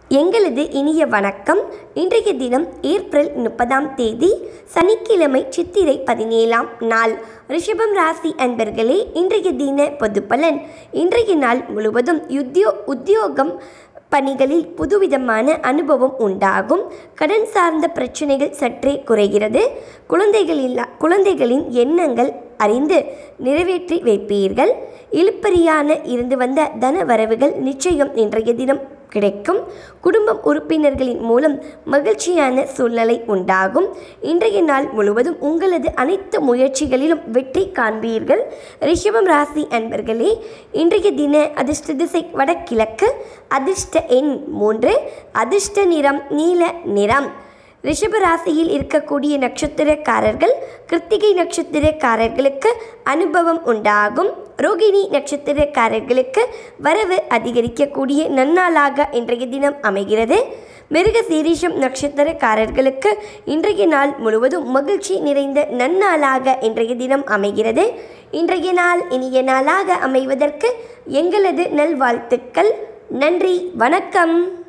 எங்களது இனிய வணக்கம் இன்றைய தினம் ஏப்ரல் முப்பதாம் தேதி சனிக்கிழமை சித்திரை பதினேழாம் நாள் ரிஷபம் ராசி அன்பர்களே இன்றைய தின பொது பலன் இன்றைய நாள் முழுவதும் யுத்தியோ உத்தியோகம் பணிகளில் புதுவிதமான அனுபவம் உண்டாகும் கடன் சார்ந்த பிரச்சனைகள் சற்றே குறைகிறது குழந்தைகளில் குழந்தைகளின் எண்ணங்கள் அறிந்து நிறைவேற்றி வைப்பீர்கள் இழுப்பறியான இருந்து வந்த தன வரவுகள் நிச்சயம் இன்றைய தினம் கிடைக்கும் குடும்பம் உறுப்பினர்களின் மூலம் மகிழ்ச்சியான சூழ்நிலை உண்டாகும் இன்றைய நாள் முழுவதும் உங்களது அனைத்து முயற்சிகளிலும் வெற்றி காண்பீர்கள் ரிஷபம் ராசி அன்பர்களே இன்றைய தின அதிர்ஷ்ட திசை வடகிழக்கு அதிர்ஷ்ட எண் மூன்று அதிர்ஷ்ட நிறம் நீல நிறம் ரிஷப ராசியில் இருக்கக்கூடிய நட்சத்திரக்காரர்கள் கிருத்திகை நட்சத்திரக்காரர்களுக்கு அனுபவம் உண்டாகும் ரோகிணி நட்சத்திரக்காரர்களுக்கு வரவு அதிகரிக்கக்கூடிய நன்னாளாக இன்றைய தினம் அமைகிறது மிருக சீரிஷம் நட்சத்திரக்காரர்களுக்கு இன்றைய நாள் முழுவதும் மகிழ்ச்சி நிறைந்த நன்னாளாக இன்றைய தினம் அமைகிறது இன்றைய நாள் இனிய நாளாக அமைவதற்கு எங்களது நல்வாழ்த்துக்கள் நன்றி வணக்கம்